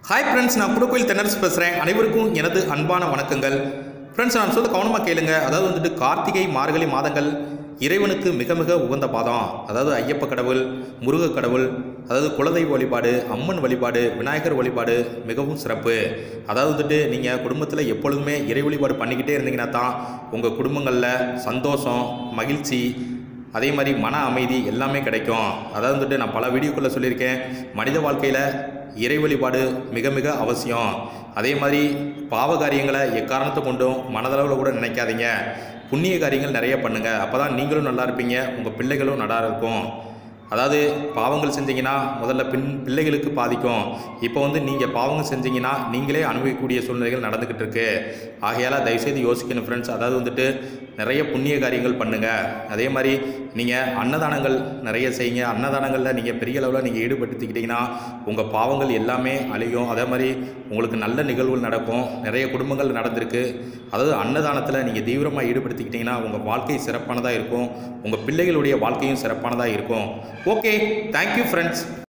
hi friends நான் புதுக்கோயில் தென்னரசு பேசுகிறேன் அனைவருக்கும் எனது அன்பான வணக்கங்கள் ஃப்ரெண்ட்ஸ் நான் சொல்ல கவனமாக கேளுங்க அதாவது வந்துட்டு கார்த்திகை மார்கழி மாதங்கள் இறைவனுக்கு மிக மிக உகந்த பாதம் அதாவது ஐயப்ப கடவுள் முருக கடவுள் அதாவது குலதெய்வ வழிபாடு அம்மன் வழிபாடு விநாயகர் வழிபாடு மிகவும் சிறப்பு அதாவது வந்துட்டு நீங்கள் குடும்பத்தில் எப்பொழுதுமே இறை வழிபாடு பண்ணிக்கிட்டே இருந்தீங்கன்னா தான் உங்கள் குடும்பங்களில் சந்தோஷம் மகிழ்ச்சி அதே மாதிரி மன அமைதி எல்லாமே கிடைக்கும் அதாவது வந்துட்டு நான் பல வீடியோக்குள்ளே சொல்லியிருக்கேன் மனித வாழ்க்கையில் இறை வழிபாடு மிக மிக அவசியம் அதே மாதிரி பாவ காரியங்களை எக்காரணத்தை கொண்டும் மனதளவில் கூட நினைக்காதீங்க புண்ணிய காரியங்கள் நிறைய பண்ணுங்கள் அப்போ தான் நீங்களும் நல்லா இருப்பீங்க உங்கள் பிள்ளைகளும் நல்லா இருக்கும் அதாவது பாவங்கள் செஞ்சீங்கன்னா முதல்ல பின் பிள்ளைகளுக்கு பாதிக்கும் இப்போ வந்து நீங்கள் பாவங்கள் செஞ்சீங்கன்னா நீங்களே அனுபவிக்கக்கூடிய சூழ்நிலைகள் நடந்துக்கிட்டு இருக்கு ஆகையால் தயவுசெய்து யோசிக்கணும் ஃப்ரெண்ட்ஸ் அதாவது வந்துட்டு நிறைய புண்ணிய காரியங்கள் பண்ணுங்கள் அதே மாதிரி நீங்கள் அன்னதானங்கள் நிறைய செய்யுங்க அன்னதானங்களில் நீங்கள் பெரிய அளவில் நீங்கள் ஈடுபடுத்திக்கிட்டிங்கன்னா உங்கள் பாவங்கள் எல்லாமே அழியும் அதே மாதிரி உங்களுக்கு நல்ல நிகழ்வுகள் நடக்கும் நிறைய குடும்பங்கள் நடந்திருக்கு அதாவது அன்னதானத்தில் நீங்கள் தீவிரமாக ஈடுபடுத்திக்கிட்டிங்கன்னா உங்கள் வாழ்க்கை சிறப்பானதாக இருக்கும் உங்கள் பிள்ளைகளுடைய வாழ்க்கையும் சிறப்பானதாக இருக்கும் ஓகே தேங்க்யூ ஃப்ரெண்ட்ஸ்